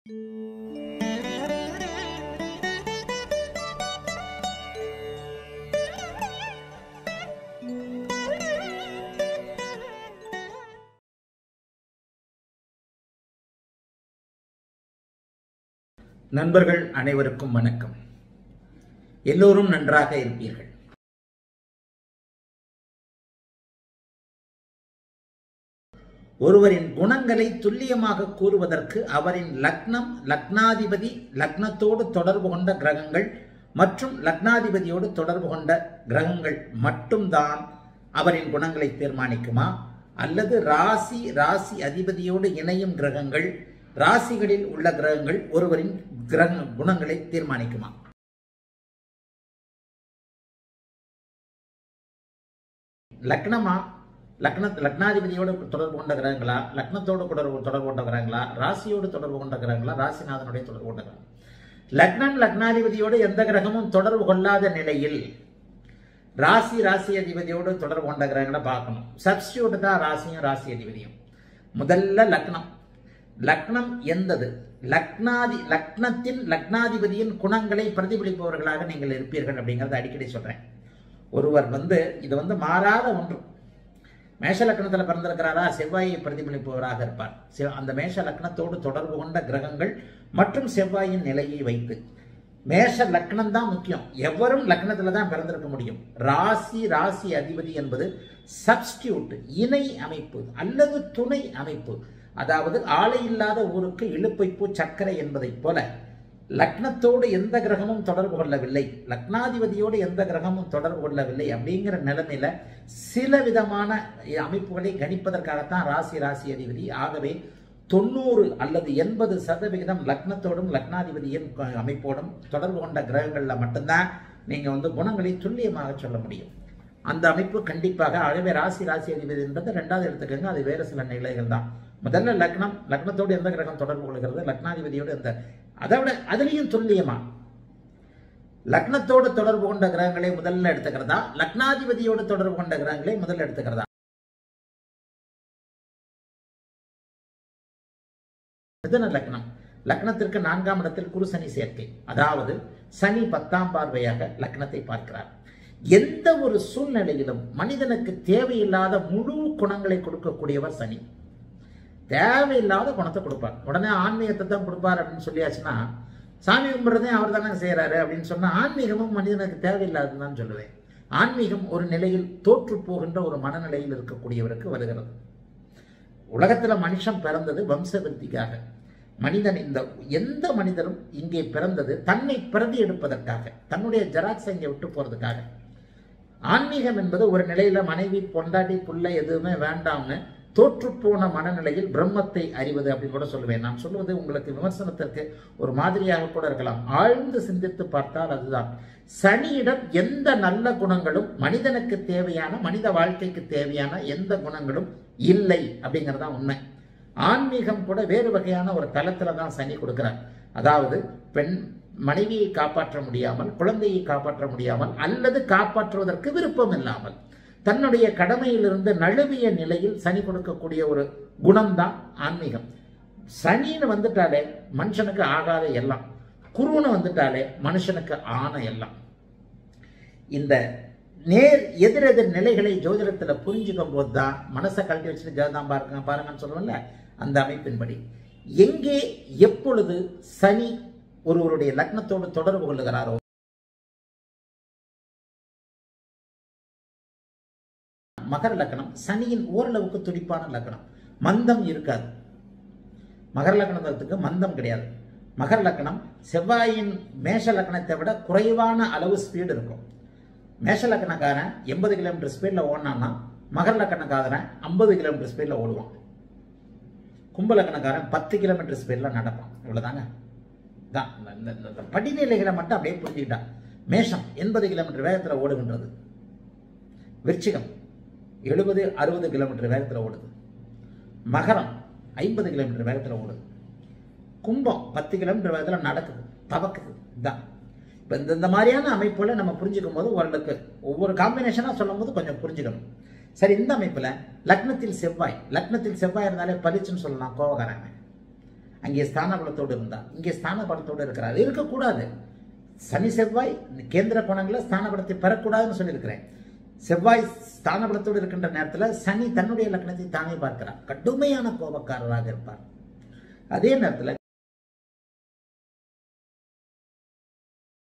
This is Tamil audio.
நண்பர்கள் அனைவருக்கும் வணக்கம் எல்லோரும் நன்றாக இருப்பீர்கள் ஒருவரின் குணங்களை துல்லியமாக கூறுவதற்கு அவரின் லக்னம் லக்னாதிபதி லக்னத்தோடு தொடர்பு கொண்ட கிரகங்கள் மற்றும் லக்னாதிபதியோடு தொடர்பு கொண்ட கிரகங்கள் மட்டும்தான் அவரின் குணங்களை தீர்மானிக்குமா அல்லது ராசி ராசி அதிபதியோடு இணையும் கிரகங்கள் ராசிகளில் உள்ள கிரகங்கள் ஒருவரின் கிரக குணங்களை தீர்மானிக்குமா லக்னமா லக்ன லக்னாதிபதியோடு தொடர்பு கொண்ட கிரகங்களா லக்னத்தோடு தொடர்பு தொடர்பு கொண்ட கிரகங்களா ராசியோடு தொடர்பு கொண்ட கிரகங்களா ராசிநாதனுடைய தொடர்பு கொண்ட கிரகம் லக்னம் லக்னாதிபதியோடு எந்த கிரகமும் தொடர்பு கொள்ளாத நிலையில் ராசி ராசி அதிபதியோடு தொடர்பு கொண்ட கிரகங்களை பார்க்கணும் சப்ஸ்டியூட் தான் ராசியும் ராசி அதிபதியும் முதல்ல லக்னம் லக்னம் எந்தது லக்னாதி லக்னத்தின் லக்னாதிபதியின் குணங்களை பிரதிபலிப்பவர்களாக நீங்கள் இருப்பீர்கள் அப்படிங்கிறத அடிக்கடி சொல்றேன் ஒருவர் வந்து இது வந்து மாறாத ஒன்று மேஷ லக்னத்தில் பிறந்திருக்கிறாரா செவ்வாயை பிரதிபலிப்பவராக இருப்பார் செவ்- அந்த மேஷ லக்னத்தோடு தொடர்பு கொண்ட கிரகங்கள் மற்றும் செவ்வாயின் நிலையை வைத்து மேஷ லக்னம் தான் முக்கியம் எவரும் லக்னத்துல தான் பிறந்திருக்க முடியும் ராசி ராசி அதிபதி என்பது சப்ஸ்டியூட் இணை அமைப்பு அல்லது துணை அமைப்பு அதாவது ஆளை இல்லாத ஊருக்கு இழுப்பைப்பு சர்க்கரை என்பதைப் போல லக்னத்தோடு எந்த கிரகமும் தொடர்பு கொள்ளவில்லை லக்னாதிபதியோடு எந்த கிரகமும் தொடர்பு கொள்ளவில்லை அப்படிங்கிற நிலைமையில சில விதமான அமைப்புகளை கணிப்பதற்காகத்தான் ராசி ராசி அதிபதி ஆகவே தொண்ணூறு அல்லது எண்பது சதவிகிதம் லக்னத்தோடும் லக்னாதிபதியின் க- அமைப்போடும் தொடர்பு கொண்ட கிரகங்கள்ல மட்டும்தான் நீங்க வந்து குணங்களை துல்லியமாக சொல்ல முடியும் அந்த அமைப்பு கண்டிப்பாக ஆகவே ராசி ராசி அதிபதி என்பது ரெண்டாவது எடுத்துக்கோங்க அது வேறு சில நிலைகள் தான் முதல்ல லக்னம் லக்னத்தோடு எந்த கிரகம் தொடர்பு கொள்கிறது லக்னாதிபதியோடு எந்த அதை விட அதுலேயும் துல்லியமா லக்னத்தோடு தொடர்பு கொண்ட கிரகங்களை முதல்ல எடுத்துக்கிறதா லக்னாதிபதியோடு தொடர்பு கொண்ட கிரகங்களை முதல்ல எடுத்துக்கிறதா மிதுன லக்னம் லக்னத்திற்கு நான்காம் இடத்தில் குரு சனி சேர்க்கை அதாவது சனி பத்தாம் பார்வையாக லக்னத்தை பார்க்கிறார் எந்த ஒரு சூழ்நிலையிலும் மனிதனுக்கு தேவையில்லாத முழு குணங்களை கொடுக்கக்கூடியவர் சனி தேவையில்லாத குணத்தை கொடுப்பார் உடனே ஆன்மீகத்தை தான் கொடுப்பார் அப்படின்னு சொல்லியாச்சுன்னா சாமி கும்பிட்றதே அவர் தானே செய்கிறாரு அப்படின்னு சொன்னா ஆன்மீகமும் மனிதனுக்கு தேவையில்லாதுன்னு தான் சொல்லுவேன் ஆன்மீகம் ஒரு நிலையில் தோற்று போகின்ற ஒரு மனநிலையில் இருக்கக்கூடியவருக்கு வருகிறது உலகத்துல மனுஷன் பிறந்தது வம்சவிருத்திக்காக மனிதன் இந்த எந்த மனிதரும் இங்கே பிறந்தது தன்னை பிரதி எடுப்பதற்காக தன்னுடைய ஜெராக்ஸை இங்கே விட்டு போறதுக்காக ஆன்மீகம் என்பது ஒரு நிலையில மனைவி பொண்டாட்டி புள்ள எதுவுமே வேண்டாம்னு தோற்றுப்போன மனநிலையில் பிரம்மத்தை அறிவது அப்படின்னு கூட சொல்லுவேன் நான் சொல்லுவது உங்களுக்கு விமர்சனத்திற்கு ஒரு மாதிரியாக கூட இருக்கலாம் ஆழ்ந்து சிந்தித்து பார்த்தால் அதுதான் சனியிடம் எந்த நல்ல குணங்களும் மனிதனுக்கு தேவையான மனித வாழ்க்கைக்கு தேவையான எந்த குணங்களும் இல்லை அப்படிங்கிறது தான் உண்மை ஆன்மீகம் கூட வேறு வகையான ஒரு தளத்துல தான் சனி கொடுக்கிறார் அதாவது பெண் மனைவியை காப்பாற்ற முடியாமல் குழந்தையை காப்பாற்ற முடியாமல் அல்லது காப்பாற்றுவதற்கு விருப்பம் இல்லாமல் தன்னுடைய கடமையிலிருந்து நழுவிய நிலையில் சனி கொடுக்கக்கூடிய ஒரு குணம்தான் ஆன்மீகம் சனின்னு வந்துட்டாலே மனுஷனுக்கு ஆகாத எல்லாம் குருன்னு வந்துட்டாலே மனுஷனுக்கு ஆன எல்லாம் இந்த நேர் எதிரெதிர் நிலைகளை ஜோதிடத்துல புரிஞ்சுக்கும் போது தான் மனசை கழட்டி வச்சுட்டு ஜோதிடம் பாருங்க பாருங்கன்னு சொல்லுவோம்ல அந்த அமைப்பின்படி எங்கே எப்பொழுது சனி ஒருவருடைய லக்னத்தோடு தொடர்பு கொள்ளுகிறாரோ மகர லக்னம் சனியின் ஓரளவுக்கு துடிப்பான லக்னம் மந்தம் இருக்காது மகர லக்னத்துக்கு மந்தம் கிடையாது மகர லக்னம் செவ்வாயின் மேஷ லக்னத்தை விட குறைவான அளவு ஸ்பீடு இருக்கும் மேஷ லக்னக்காரன் எண்பது கிலோமீட்டர் ஸ்பீடில் ஓடினான்னா மகர லக்னக்காரன் ஐம்பது கிலோமீட்டர் ஸ்பீடில் ஓடுவான் கும்ப லக்னக்காரன் பத்து கிலோமீட்டர் ஸ்பீடில் நடப்பான் இவ்வளோதாங்க தான் இந்த- இந்த- இந்த- இந்த படிநிலைகளை மட்டும் அப்படியே புரிஞ்சுக்கிட்டா மேஷம் எண்பது கிலோமீட்டர் வேகத்தில் ஓடுகின்றது விருச்சிகம் எழுபது அறுபது கிலோமீட்டர் வேகத்தில் ஓடுது மகரம் ஐம்பது கிலோமீட்டர் வேகத்தில் ஓடுது கும்பம் பத்து கிலோமீட்டர் வேகத்தில் நடக்குது தவக்குது இதான் இப்போ இந்த இந்த மாதிரியான அமைப்புல நம்ம புரிஞ்சுக்கும் போது ஓரளவுக்கு ஒவ்வொரு காம்பினேஷனாக சொல்லும் போது கொஞ்சம் புரிஞ்சுக்கணும் சரி இந்த அமைப்பில் லக்னத்தில் செவ்வாய் லக்னத்தில் செவ்வாய் இருந்தாலே பளிச்சுன்னு சொல்லலாம் கோவக்காரங்க அங்கே ஸ்தான பலத்தோடு இருந்தார் இங்கே ஸ்தான பலத்தோடு இருக்கிறார் இருக்கக்கூடாது சனி செவ்வாய் கேந்திர கோணங்களில் ஸ்தான பலத்தை பெறக்கூடாதுன்னு சொல்லியிருக்கிறேன் செவ்வாய் ஸ்தான பலத்தோடு இருக்கின்ற நேரத்தில் சனி தன்னுடைய லக்னத்தை தானே பார்க்கிறார் கடுமையான கோபக்காரராக இருப்பார் அதே நேரத்தில்